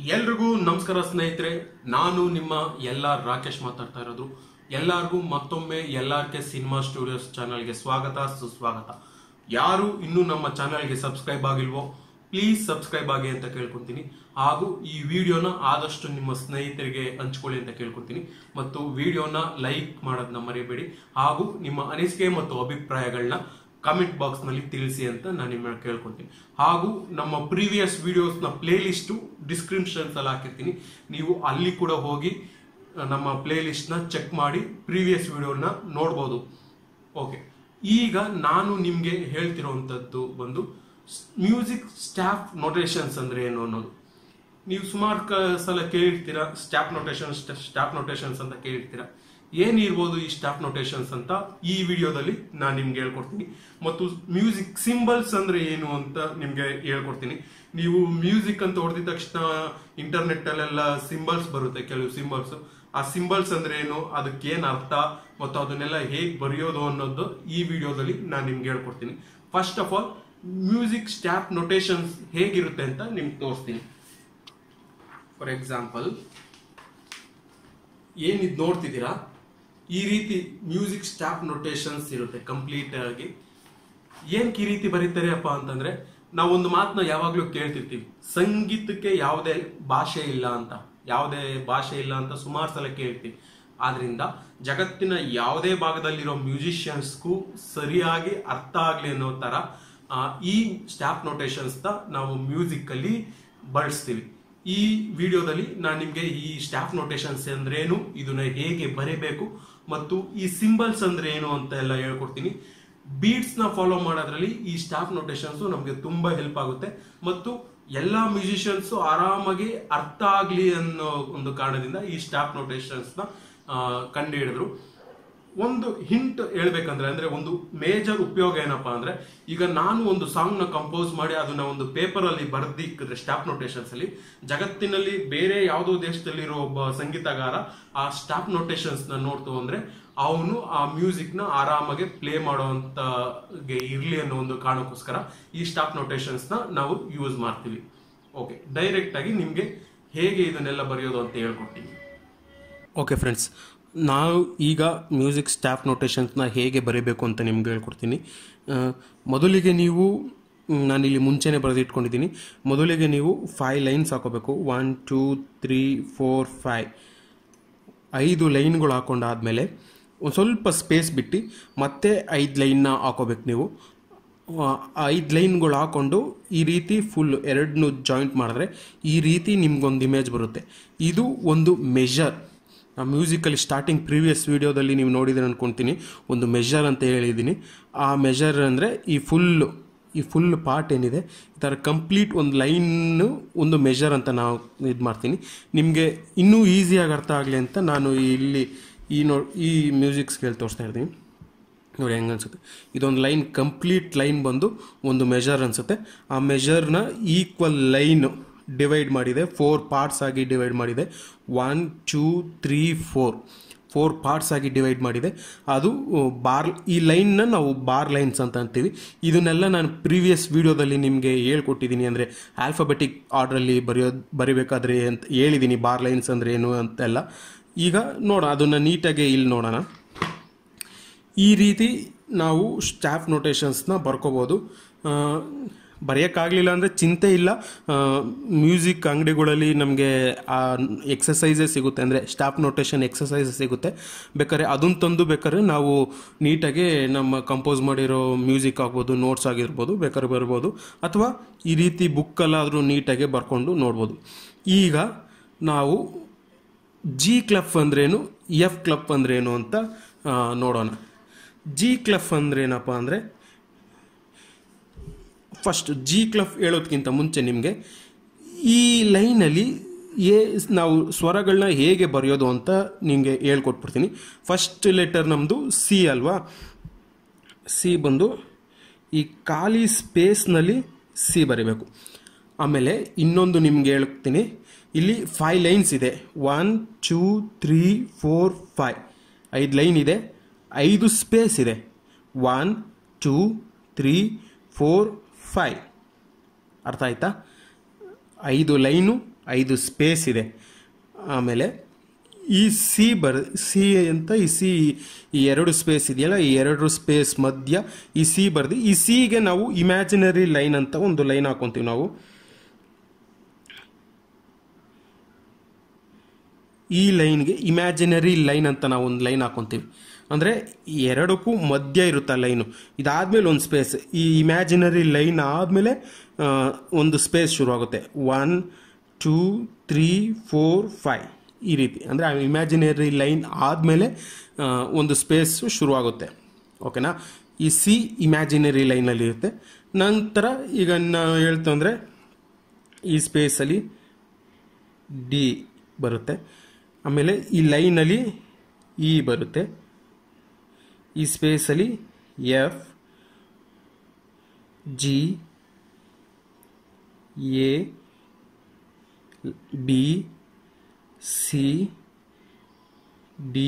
ಎಲ್ರಿಗೂ ನಮಸ್ಕಾರ ಸ್ನೇಹಿತರೆ ನಾನು ನಿಮ್ಮ ಎಲ್ ಆರ್ ರಾಕೇಶ್ ಮಾತಾಡ್ತಾ ಇರೋದು ಎಲ್ಲರಿಗೂ ಮತ್ತೊಮ್ಮೆ L R K cinema studios ಚಾನಲ್ಗೆ ಸ್ವಾಗತ ಸುಸ್ವಾಗತ ಯಾರು ಇನ್ನೂ ನಮ್ಮ ಚಾನಲ್ಗೆ ಸಬ್ಸ್ಕ್ರೈಬ್ ಆಗಿಲ್ವೋ ಪ್ಲೀಸ್ ಸಬ್ಸ್ಕ್ರೈಬ್ ಆಗಿ ಅಂತ ಕೇಳ್ಕೊತೀನಿ ಹಾಗೂ ಈ ವಿಡಿಯೋನ ಆದಷ್ಟು ನಿಮ್ಮ ಸ್ನೇಹಿತರಿಗೆ ಹಂಚ್ಕೊಳ್ಳಿ ಅಂತ ಕೇಳ್ಕೊತೀನಿ ಮತ್ತು ವಿಡಿಯೋನ ಲೈಕ್ ಮಾಡೋದನ್ನ ಮರಿಬೇಡಿ ಹಾಗೂ ನಿಮ್ಮ ಅನಿಸಿಕೆ ಮತ್ತು ಅಭಿಪ್ರಾಯಗಳನ್ನ ಕಾಮೆಂಟ್ ಬಾಕ್ಸ್ ನಲ್ಲಿ ತಿಳಿಸಿ ಅಂತ ನಾನು ನಿಮ್ಮನ್ನ ಕೇಳ್ಕೊತೀನಿ ಹಾಗೂ ನಮ್ಮ ಪ್ರೀವಿಯಸ್ ವಿಡಿಯೋಸ್ ನ ಪ್ಲೇ ಲಿಸ್ಟ್ ಡಿಸ್ಕ್ರಿಪ್ಷನ್ಸ್ ಅಲ್ಲಿ ಹಾಕಿರ್ತೀನಿ ನೀವು ಅಲ್ಲಿ ಕೂಡ ಹೋಗಿ ಆ, ನಮ್ಮ ಪ್ಲೇ ಲಿಸ್ಟ್ ನ ಚೆಕ್ ಮಾಡಿ ಪ್ರೀವಿಯಸ್ ವಿಡಿಯೋನ ನೋಡ್ಬೋದು ಓಕೆ ಈಗ ನಾನು ನಿಮ್ಗೆ ಹೇಳ್ತಿರೋವಂಥದ್ದು ಬಂದು ಮ್ಯೂಸಿಕ್ ಸ್ಟಾಫ್ ನೊಟೇಷನ್ಸ್ ಅಂದ್ರೆ ಏನು ಅನ್ನೋದು ನೀವು ಸುಮಾರು ಕ ಸಲ ಕೇಳಿರ್ತೀರಾ ಸ್ಟಾಫ್ ನೊಟೇಷನ್ ಸ್ಟಾಫ್ ನೊಟೇಷನ್ಸ್ ಅಂತ ಕೇಳಿರ್ತೀರಾ ಏನಿರ್ಬೋದು ಈ ಸ್ಟಾಫ್ ನೊಟೇಷನ್ಸ್ ಅಂತ ಈ ವಿಡಿಯೋದಲ್ಲಿ ನಾನು ನಿಮ್ಗೆ ಹೇಳ್ಕೊಡ್ತೀನಿ ಮತ್ತು ಮ್ಯೂಸಿಕ್ ಸಿಂಬಲ್ಸ್ ಅಂದ್ರೆ ಏನು ಅಂತ ನಿಮ್ಗೆ ಹೇಳ್ಕೊಡ್ತೀನಿ ನೀವು ಮ್ಯೂಸಿಕ್ ಅಂತ ಹೊಡೆದಿದ ತಕ್ಷಣ ಇಂಟರ್ನೆಟ್ ಅಲ್ಲೆಲ್ಲ ಸಿಂಬಲ್ಸ್ ಬರುತ್ತೆ ಕೆಲವು ಸಿಂಬಲ್ಸ್ ಆ ಸಿಂಬಲ್ಸ್ ಅಂದ್ರೆ ಏನು ಅದಕ್ಕೆ ಏನ್ ಅರ್ಥ ಮತ್ತು ಅದನ್ನೆಲ್ಲ ಹೇಗ್ ಬರೆಯೋದು ಅನ್ನೋದು ಈ ವಿಡಿಯೋದಲ್ಲಿ ನಾನು ನಿಮ್ಗೆ ಹೇಳ್ಕೊಡ್ತೀನಿ first of all music staff notations ಹೇಗಿರುತ್ತೆ ಅಂತ ನಿಮ್ಗೆ ತೋರಿಸ್ತೀನಿ ಫಾರ್ ಎಕ್ಸಾಂಪಲ್ ಏನಿದ್ ನೋಡ್ತಿದ್ದೀರಾ ಈ ರೀತಿ ಮ್ಯೂಸಿಕ್ ಸ್ಟಾಫ್ ನೊಟೇಷನ್ಸ್ ಇರುತ್ತೆ ಕಂಪ್ಲೀಟ್ ಆಗಿ ಏನಕ್ಕೆ ಈ ರೀತಿ ಬರೀತಾರೆ ಅಪ್ಪ ಅಂತಂದ್ರೆ ನಾವು ಒಂದು ಮಾತನ್ನ ಯಾವಾಗ್ಲೂ ಕೇಳ್ತಿರ್ತೀವಿ ಸಂಗೀತಕ್ಕೆ ಯಾವುದೇ ಭಾಷೆ ಇಲ್ಲ ಅಂತ ಯಾವುದೇ ಭಾಷೆ ಇಲ್ಲ ಅಂತ ಸುಮಾರು ಸಲ ಕೇಳ್ತೀವಿ ಆದ್ರಿಂದ ಜಗತ್ತಿನ ಯಾವುದೇ ಭಾಗದಲ್ಲಿರೋ ಮ್ಯೂಸಿಷಿಯನ್ಸ್ಗೂ ಸರಿಯಾಗಿ ಅರ್ಥ ಆಗ್ಲಿ ಅನ್ನೋ ತರ ಆ, ಈ ಸ್ಟಾಫ್ ನೊಟೇಷನ್ಸ್ ನಾವು ಮ್ಯೂಸಿಕ್ ಅಲ್ಲಿ ಬಳಸ್ತೀವಿ ಈ ವಿಡಿಯೋದಲ್ಲಿ ನಾನು ನಿಮ್ಗೆ ಈ ಸ್ಟಾಫ್ ನೊಟೇಷನ್ಸ್ ಅಂದ್ರೆ ಏನು ಇದನ್ನ ಹೇಗೆ ಬರೀಬೇಕು ಮತ್ತು ಈ ಸಿಂಬಲ್ಸ್ ಅಂದ್ರೆ ಏನು ಅಂತ ಎಲ್ಲ ಹೇಳ್ಕೊಡ್ತೀನಿ ಬೀಟ್ಸ್ ನ ಫಾಲೋ ಮಾಡೋದ್ರಲ್ಲಿ ಈ ಸ್ಟಾಫ್ ನೊಟೇಷನ್ಸ್ ನಮಗೆ ತುಂಬಾ ಹೆಲ್ಪ್ ಆಗುತ್ತೆ ಮತ್ತು ಎಲ್ಲಾ ಮ್ಯೂಸಿಷಿಯನ್ಸ್ ಆರಾಮಾಗಿ ಅರ್ಥ ಆಗ್ಲಿ ಅನ್ನೋ ಒಂದು ಕಾರಣದಿಂದ ಈ ಸ್ಟಾಫ್ ನೊಟೇಷನ್ಸ್ ನ ಕಂಡು ಹಿಡಿದ್ರು ಒಂದು ಹಿಂಟ್ ಹೇಳ್ಬೇಕಂದ್ರೆ ಅಂದ್ರೆ ಒಂದು ಮೇಜರ್ ಉಪಯೋಗ ಏನಪ್ಪಾ ಅಂದ್ರೆ ಈಗ ನಾನು ಒಂದು ಸಾಂಗ್ ನ ಕಂಪೋಸ್ ಮಾಡಿ ಅದನ್ನ ಒಂದು ಪೇಪರ್ ಅಲ್ಲಿ ಬರ್ದಿಕ್ಕಿದ್ರೆ ಸ್ಟಾಪ್ ನೊಟೇಷನ್ಸ್ ಅಲ್ಲಿ ಜಗತ್ತಿನಲ್ಲಿ ಬೇರೆ ಯಾವುದೋ ದೇಶದಲ್ಲಿರೋ ಒಬ್ಬ ಸಂಗೀತಗಾರ ಆ ಸ್ಟಾಪ್ ನೊಟೇಷನ್ಸ್ ನ ನೋಡ್ತು ಅಂದ್ರೆ ಅವನು ಆ ಮ್ಯೂಸಿಕ್ ನ ಆರಾಮಾಗಿ ಪ್ಲೇ ಮಾಡುವಂತ ಇರ್ಲಿ ಅನ್ನೋ ಒಂದು ಕಾರಣಕ್ಕೋಸ್ಕರ ಈ ಸ್ಟಾಪ್ ನೊಟೇಷನ್ಸ್ ನ ನಾವು ಯೂಸ್ ಮಾಡ್ತೀವಿ ಓಕೆ ಡೈರೆಕ್ಟ್ ಆಗಿ ನಿಮ್ಗೆ ಹೇಗೆ ಇದನ್ನೆಲ್ಲ ಬರೆಯೋದು ಅಂತ ಹೇಳ್ಕೊಡ್ತೀನಿ ಓಕೆ ಫ್ರೆಂಡ್ಸ್ ನಾವು ಈಗ ಮ್ಯೂಸಿಕ್ ಸ್ಟಾಫ್ ನೊಟೇಷನ್ಸ್ನ ಹೇಗೆ ಬರೀಬೇಕು ಅಂತ ನಿಮ್ಗೆ ಹೇಳ್ಕೊಡ್ತೀನಿ ಆ, ಮೊದಲಿಗೆ ನೀವು ಮ್, ನಾನಿಲ್ಲಿ ಮುಂಚೆನೇ ಬರೆದಿಟ್ಕೊಂಡಿದ್ದೀನಿ ಮೊದಲಿಗೆ ನೀವು ಫೈವ್ ಲೈನ್ಸ್ ಹಾಕೋಬೇಕು one two three four five ಐದು ಲೈನ್ಗಳು ಹಾಕೊಂಡಾದ್ಮೇಲೆ ಒಂದು ಸ್ವಲ್ಪ ಸ್ಪೇಸ್ ಬಿಟ್ಟು ಮತ್ತೆ ಐದು ಲೈನ್ನ ಹಾಕೋಬೇಕು ನೀವು ಆ, ಐದು ಲೈನ್ಗಳು ಹಾಕೊಂಡು ಈ ರೀತಿ ಫುಲ್ ಎರಡನ್ನೂ ಜಾಯಿಂಟ್ ಮಾಡಿದ್ರೆ ಈ ರೀತಿ ನಿಮ್ಗೊಂದು ಇಮೇಜ್ ಬರುತ್ತೆ ಇದು ಒಂದು ಮೆಷರ್ ಆ ಮ್ಯೂಸಿಕಲ್ಲಿ ಸ್ಟಾರ್ಟಿಂಗ್ ಪ್ರೀವಿಯಸ್ ವಿಡಿಯೋದಲ್ಲಿ ನೀವು ನೋಡಿದ್ರೆ ಅನ್ಕೊಳ್ತೀನಿ ಒಂದು ಮೆಷರ್ ಅಂತ ಹೇಳಿದ್ದೀನಿ ಆ ಮೆಷರ್ ಅಂದರೆ ಈ ಫುಲ್ಲು ಈ ಫುಲ್ ಪಾರ್ಟ್ ಏನಿದೆ ಈ ಥರ ಕಂಪ್ಲೀಟ್ ಒಂದು ಲೈನು ಒಂದು ಮೆಷರ್ ಅಂತ ನಾವು ಇದು ಮಾಡ್ತೀನಿ ನಿಮಗೆ ಇನ್ನೂ ಈಸಿಯಾಗಿ ಅರ್ಥ ಆಗಲಿ ಅಂತ ನಾನು ಇಲ್ಲಿ ಈ ನೋ ಈ ಮ್ಯೂಸಿಕ್ ಸ್ಕೇಲ್ ತೋರಿಸ್ತಾ ಇರ್ತೀನಿ ನೋಡಿ ಹೆಂಗೆ ಅನ್ಸುತ್ತೆ ಇದೊಂದು ಲೈನ್ ಕಂಪ್ಲೀಟ್ ಲೈನ್ ಬಂದು ಒಂದು ಮೆಷರ್ ಅನ್ಸುತ್ತೆ ಆ ಮೆಷರ್ನ ಈಕ್ವಲ್ ಲೈನ್ ಡಿವೈಡ್ ಮಾಡಿದೆ ಫೋರ್ ಪಾರ್ಟ್ಸ್ ಆಗಿ ಡಿವೈಡ್ ಮಾಡಿದೆ one two three four four parts ಆಗಿ ಡಿವೈಡ್ ಮಾಡಿದೆ ಅದು ಬಾರ್ ಈ ಲೈನ್ನ ನಾವು ಬಾರ್ ಲೈನ್ಸ್ ಅಂತ ಅಂತೀವಿ ಇದನ್ನೆಲ್ಲ ನಾನು ಪ್ರೀವಿಯಸ್ ವಿಡಿಯೋದಲ್ಲಿ ನಿಮಗೆ ಹೇಳ್ಕೊಟ್ಟಿದ್ದೀನಿ ಅಂದರೆ ಆಲ್ಫಾಬೆಟಿಕ್ ಆರ್ಡ್ರಲ್ಲಿ ಬರೆಯೋದು ಬರಿಬೇಕಾದ್ರೆ ಅಂತ ಹೇಳಿದ್ದೀನಿ ಬಾರ್ ಲೈನ್ಸ್ ಅಂದರೆ ಏನು ಅಂತೆಲ್ಲ ಈಗ ನೋಡೋಣ ಅದನ್ನು ನೀಟಾಗಿ ಇಲ್ಲಿ ನೋಡೋಣ ಈ ರೀತಿ ನಾವು ಸ್ಟಾಫ್ ನೊಟೇಷನ್ಸ್ನ ಬರ್ಕೋಬೋದು ಬರೆಯೋಕ್ಕಾಗಲಿಲ್ಲ ಅಂದರೆ ಚಿಂತೆ ಇಲ್ಲ ಮ್ಯೂಸಿಕ್ ಅಂಗಡಿಗಳಲ್ಲಿ ನಮಗೆ ಆ ಎಕ್ಸಸೈಸೇ ಸಿಗುತ್ತೆ ಅಂದರೆ ಸ್ಟಾಫ್ ನೊಟೇಷನ್ ಎಕ್ಸಸೈಸ್ ಸಿಗುತ್ತೆ ಬೇಕಾದ್ರೆ ಅದನ್ನು ತಂದು ಬೇಕಾದ್ರೆ ನಾವು ನೀಟಾಗಿ ನಮ್ಮ ಕಂಪೋಸ್ ಮಾಡಿರೋ ಮ್ಯೂಸಿಕ್ ಆಗ್ಬೋದು ನೋಟ್ಸ್ ಆಗಿರ್ಬೋದು ಬೇಕಾದ್ರೆ ಬರ್ಬೋದು ಅಥವಾ ಈ ರೀತಿ ಬುಕ್ಕಲ್ಲಾದರೂ ನೀಟಾಗಿ ಬರ್ಕೊಂಡು ನೋಡ್ಬೋದು ಈಗ ನಾವು ಜಿ ಕ್ಲಫ್ ಅಂದ್ರೇನು ಎಫ್ ಕ್ಲಫ್ ಅಂದ್ರೇನು ಅಂತ ಆ, ನೋಡೋಣ ಜಿ ಕ್ಲಫ್ ಅಂದ್ರೇನಪ್ಪ ಅಂದರೆ ಫಸ್ಟ್ ಜಿ ಕ್ಲಫ್ ಹೇಳೋದಕ್ಕಿಂತ ಮುಂಚೆ ನಿಮಗೆ ಈ ಲೈನಲ್ಲಿ ಏ ನಾವು ಸ್ವರಗಳನ್ನ ಹೇಗೆ ಬರೆಯೋದು ಅಂತ ನಿಮಗೆ ಹೇಳ್ಕೊಟ್ಬಿಡ್ತೀನಿ ಫಸ್ಟ್ ಲೆಟರ್ ನಮ್ಮದು ಸಿ ಅಲ್ವಾ ಸಿ ಬಂದು ಈ ಖಾಲಿ ಸ್ಪೇಸ್ನಲ್ಲಿ ಸಿ ಬರೀಬೇಕು ಆಮೇಲೆ ಇನ್ನೊಂದು ನಿಮ್ಗೆ ಹೇಳ್ತೀನಿ ಇಲ್ಲಿ ಫೈವ್ ಲೈನ್ಸ್ ಇದೆ one two three four five ಐದು ಲೈನ್ ಇದೆ ಐದು ಸ್ಪೇಸ್ ಇದೆ one two three four five ಅರ್ಥ ಆಯ್ತಾ ಐದು ಲೈನು ಐದು ಸ್ಪೇಸ್ ಇದೆ ಆಮೇಲೆ ಈ ಸಿ ಬರ್ ಸಿ ಅಂತ ಈ ಸಿ ಈ ಎರಡು ಸ್ಪೇಸ್ ಇದೆಯಲ್ಲ ಈ ಎರಡು ಸ್ಪೇಸ್ ಮಧ್ಯ ಈ ಸಿ ಬರ್ದು ಈ ಸಿಗೆ ನಾವು ಇಮ್ಯಾಜಿನರಿ ಲೈನ್ ಅಂತ ಒಂದು ಲೈನ್ ಹಾಕೊಂತೀವಿ ನಾವು ಈ ಲೈನ್ಗೆ ಇಮ್ಯಾಜಿನರಿ ಲೈನ್ ಅಂತ ನಾವು ಒಂದು ಲೈನ್ ಹಾಕೊಂತೀವಿ ಅಂದರೆ ಎರಡಕ್ಕೂ ಮಧ್ಯ ಇರುತ್ತೆ ಲೈನು ಇದಾದ್ಮೇಲೆ ಒಂದು ಸ್ಪೇಸ್ ಈ ಇಮ್ಯಾಜಿನರಿ ಲೈನ್ ಆದಮೇಲೆ ಒಂದು ಸ್ಪೇಸ್ ಶುರುವಾಗುತ್ತೆ one two three four five ಈ ರೀತಿ ಅಂದರೆ ಆ ಇಮ್ಯಾಜಿನರಿ ಲೈನ್ ಆದಮೇಲೆ ಒಂದು ಸ್ಪೇಸ್ ಶುರುವಾಗುತ್ತೆ ಓಕೆನಾ ಈ ಸಿ ಇಮ್ಯಾಜಿನರಿ ಲೈನಲ್ಲಿ ಇರುತ್ತೆ ನಂತರ ಈಗ ನಾವು ಹೇಳ್ತಂದರೆ ಈ ಸ್ಪೇಸಲ್ಲಿ ಡಿ ಬರುತ್ತೆ ಆಮೇಲೆ ಈ ಲೈನಲ್ಲಿ ಇ ಬರುತ್ತೆ ಈ ಸ್ಪೇಸಲ್ಲಿ F G A B C D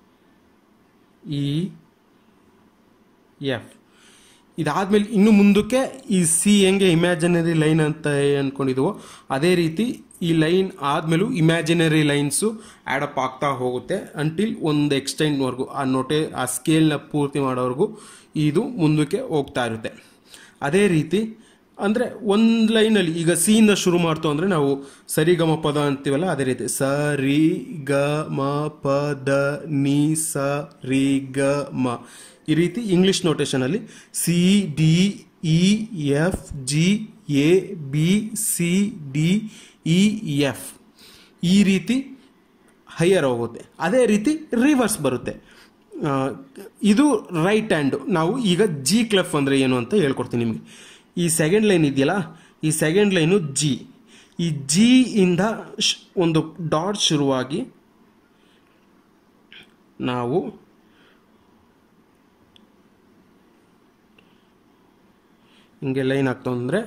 E F ಇದಾದ್ಮೇಲೆ ಇನ್ನು ಮುಂದಕ್ಕೆ ಈ ಸಿ ಹೆಂಗೆ ಇಮ್ಯಾಜಿನರಿ ಲೈನ್ ಅಂತ ಅಂದ್ಕೊಂಡಿದ್ವೋ ಅದೇ ರೀತಿ ಈ ಲೈನ್ ಆದಮೇಲೂ ಇಮ್ಯಾಜಿನರಿ ಲೈನ್ಸು ಆ್ಯಡಪ್ ಆಗ್ತಾ ಹೋಗುತ್ತೆ ಅಂಟಿಲ್ ಒಂದು ಎಕ್ಸ್ಟೆಂಡ್ವರೆಗೂ ಆ ನೋಟೆ ಆ ಸ್ಕೇಲ್ನ ಪೂರ್ತಿ ಮಾಡೋವರೆಗೂ ಇದು ಮುಂದಕ್ಕೆ ಹೋಗ್ತಾ ಇರುತ್ತೆ ಅದೇ ರೀತಿ ಅಂದರೆ ಒಂದು ಲೈನಲ್ಲಿ ಈಗ ಸಿಯಿಂದ ಶುರು ಮಾಡ್ತು ಅಂದರೆ ನಾವು ಸರಿ ಗ ಮ ಪದ ಅಂತೀವಲ್ಲ ಅದೇ ರೀತಿ ಸ ರಿ ಗ ಮ ಪ ದ ನಿ ಸ ರಿ ಗ ಮ ಈ ರೀತಿ ಇಂಗ್ಲಿಷ್ ನೋಟೇಷನಲ್ಲಿ C D E F G A B C D E F ಈ ರೀತಿ ಹೈಯರ್ ಹೋಗುತ್ತೆ ಅದೇ ರೀತಿ ರಿವರ್ಸ್ ಬರುತ್ತೆ ಆ, ಇದು ರೈಟ್ ಹ್ಯಾಂಡು ನಾವು ಈಗ ಜಿ ಕ್ಲಫ್ ಅಂದರೆ ಏನು ಅಂತ ಹೇಳ್ಕೊಡ್ತೀನಿ ನಿಮಗೆ ಈ ಸೆಕೆಂಡ್ ಲೈನ್ ಇದೆಯಲ್ಲ ಈ ಸೆಕೆಂಡ್ ಲೈನು ಜಿ ಈ ಜಿ ಇಂದ ಶ್- ಒಂದು ಡಾಟ್ ಶುರುವಾಗಿ ನಾವು ಹಿಂಗೆ ಲೈನ್ ಆಗ್ತಾ ಅಂದರೆ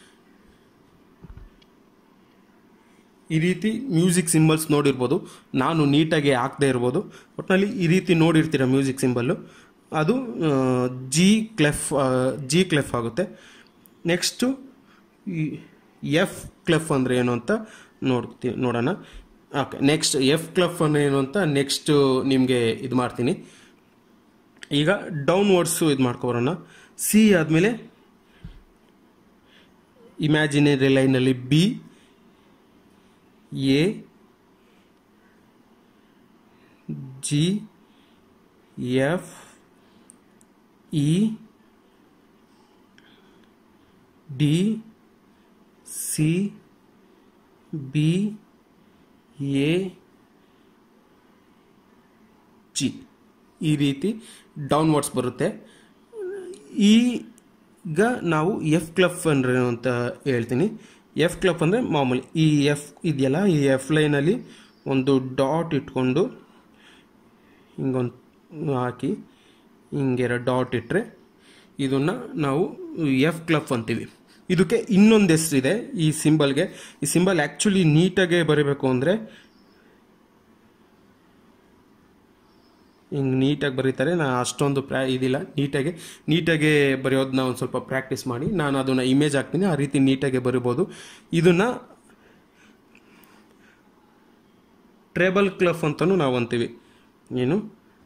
ಈ ರೀತಿ ಮ್ಯೂಸಿಕ್ ಸಿಂಬಲ್ಸ್ ನೋಡಿರ್ಬೋದು ನಾನು ನೀಟಾಗಿ ಹಾಕದೇ ಇರ್ಬೋದು ಒಟ್ಟಿನಲ್ಲಿ ಈ ರೀತಿ ನೋಡಿರ್ತೀರ ಮ್ಯೂಸಿಕ್ ಸಿಂಬಲ್ಲು ಅದು ಜಿ ಕ್ಲೆಫ್ ಜಿ ಕ್ಲೆಫ್ ಆಗುತ್ತೆ ನೆಕ್ಸ್ಟು ಎಫ್ ಕ್ಲೆಫ್ ಅಂದರೆ ಏನು ಅಂತ ನೋಡ್ತೀವಿ ನೋಡೋಣ ಓಕೆ ನೆಕ್ಸ್ಟ್ ಎಫ್ ಕ್ಲಫ್ ಅಂದರೆ ಏನು ಅಂತ ನೆಕ್ಸ್ಟ್ ನಿಮಗೆ ಇದು ಮಾಡ್ತೀನಿ ಈಗ ಡೌನ್ವರ್ಡ್ಸು ಇದು ಮಾಡ್ಕೊಬರೋಣ ಸಿ ಆದಮೇಲೆ ಇಮ್ಯಾಜಿನರಿ ಲೈನಲ್ಲಿ B A G F E D C B A G ಈ ರೀತಿ ಡೌನ್ವರ್ಡ್ಸ್ ಬರುತ್ತೆ ಈಗ ನಾವು ಎಫ್ ಕ್ಲಫ್ ಅಂದ್ರೆ ಏನು ಅಂತ ಹೇಳ್ತೀನಿ ಎಫ್ ಕ್ಲಫ್ ಅಂದರೆ ಮಾಮೂಲಿ ಈ ಎಫ್ ಇದೆಯಲ್ಲ ಈ ಎಫ್ ಲೈನಲ್ಲಿ ಒಂದು ಡಾಟ್ ಇಟ್ಕೊಂಡು ಹಿಂಗೊಂದು ಹಾಕಿ ಹಿಂಗೆರಡು ಡಾಟ್ ಇಟ್ಟರೆ ಇದನ್ನು ನಾವು ಎಫ್ ಕ್ಲಫ್ ಅಂತೀವಿ ಇದಕ್ಕೆ ಇನ್ನೊಂದು ಹೆಸರಿದೆ ಈ ಸಿಂಬಲ್ಗೆ ಈ ಸಿಂಬಲ್ ಆ್ಯಕ್ಚುಲಿ ನೀಟಾಗೆ ಬರೀಬೇಕು ಅಂದರೆ ಹಿಂಗೆ ನೀಟಾಗಿ ಬರೀತಾರೆ ನಾನು ಅಷ್ಟೊಂದು ಪ್ರ್ಯಾ ಇದಿಲ್ಲ ನೀಟಾಗಿ ನೀಟಾಗಿ ಬರೆಯೋದನ್ನ ಒಂದು ಸ್ವಲ್ಪ ಪ್ರಾಕ್ಟೀಸ್ ಮಾಡಿ ನಾನು ಅದನ್ನು ಇಮೇಜ್ ಹಾಕ್ತೀನಿ ಆ ರೀತಿ ನೀಟಾಗಿ ಬರಿಬೋದು ಇದನ್ನು ಟ್ರೇಬಲ್ ಕ್ಲಫ್ ಅಂತಲೂ ನಾವು ಅಂತೀವಿ ಏನು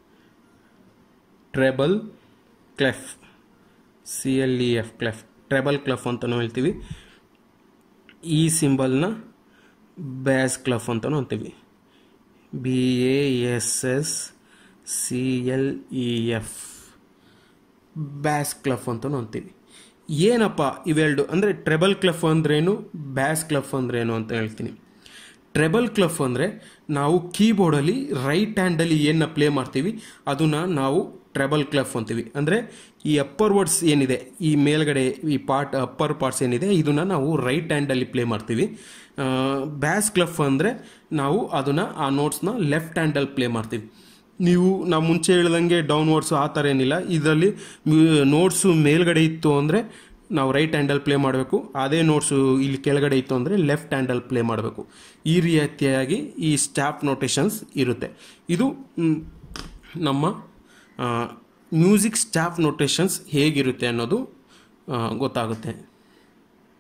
treble clef C L E F clef treble clef ಅಂತಲೂ ಹೇಳ್ತೀವಿ ಈ ಸಿಂಬಲ್ನ ಬ್ಯಾಸ್ ಕ್ಲಫ್ ಅಂತಲೂ ಅಂತೀವಿ B A S S C L E F bass clef ಅಂತಲೂ ಅಂತೀವಿ ಏನಪ್ಪ ಇವೆರಡು ಅಂದರೆ ಟ್ರೆಬಲ್ ಕ್ಲಫ್ ಅಂದ್ರೇನು ಬ್ಯಾಸ್ ಕ್ಲಫ್ ಅಂದ್ರೇನು ಅಂತ ಹೇಳ್ತೀನಿ ಟ್ರೆಬಲ್ ಕ್ಲಫ್ ಅಂದರೆ ನಾವು ಕೀಬೋರ್ಡಲ್ಲಿ ರೈಟ್ ಹ್ಯಾಂಡಲ್ಲಿ ಏನು ಪ್ಲೇ ಮಾಡ್ತೀವಿ ಅದನ್ನು ನಾವು ಟ್ರೆಬಲ್ ಕ್ಲಫ್ ಅಂತೀವಿ ಅಂದರೆ ಈ ಅಪ್ಪರ್ ವರ್ಡ್ಸ್ ಏನಿದೆ ಈ ಮೇಲ್ಗಡೆ ಈ ಪಾರ್ಟ್ ಅಪ್ಪರ್ ಪಾರ್ಟ್ಸ್ ಏನಿದೆ ಇದನ್ನು ನಾವು ರೈಟ್ ಹ್ಯಾಂಡಲ್ಲಿ ಪ್ಲೇ ಮಾಡ್ತೀವಿ ಬ್ಯಾಸ್ ಕ್ಲಫ್ ಅಂದರೆ ನಾವು ಅದನ್ನು ಆ ನೋಟ್ಸ್ನ ಲೆಫ್ಟ್ ಹ್ಯಾಂಡಲ್ಲಿ ಪ್ಲೇ ಮಾಡ್ತೀವಿ ನೀವು ನಾವು ಮುಂಚೆ ಹೇಳ್ದಂಗೆ ಡೌನ್ವರ್ಡ್ಸು ಆ ಥರ ಏನಿಲ್ಲ ಇದರಲ್ಲಿ ನೋಟ್ಸು ಮೇಲ್ಗಡೆ ಇತ್ತು ಅಂದರೆ ನಾವು ರೈಟ್ ಹ್ಯಾಂಡಲ್ ಪ್ಲೇ ಮಾಡಬೇಕು ಅದೇ ನೋಟ್ಸು ಇಲ್ಲಿ ಕೆಳಗಡೆ ಇತ್ತು ಅಂದರೆ ಲೆಫ್ಟ್ ಹ್ಯಾಂಡಲ್ ಪ್ಲೇ ಮಾಡಬೇಕು ಈ ರೀತಿಯಾಗಿ ಈ ಸ್ಟ್ಯಾಪ್ ನೋಟೇಷನ್ಸ್ ಇರುತ್ತೆ ಇದು ಮ್, ನಮ್ಮ ಮ್ಯೂಸಿಕ್ ಸ್ಟ್ಯಾಪ್ ನೋಟೇಷನ್ಸ್ ಹೇಗಿರುತ್ತೆ ಅನ್ನೋದು ಆ, ಗೊತ್ತಾಗುತ್ತೆ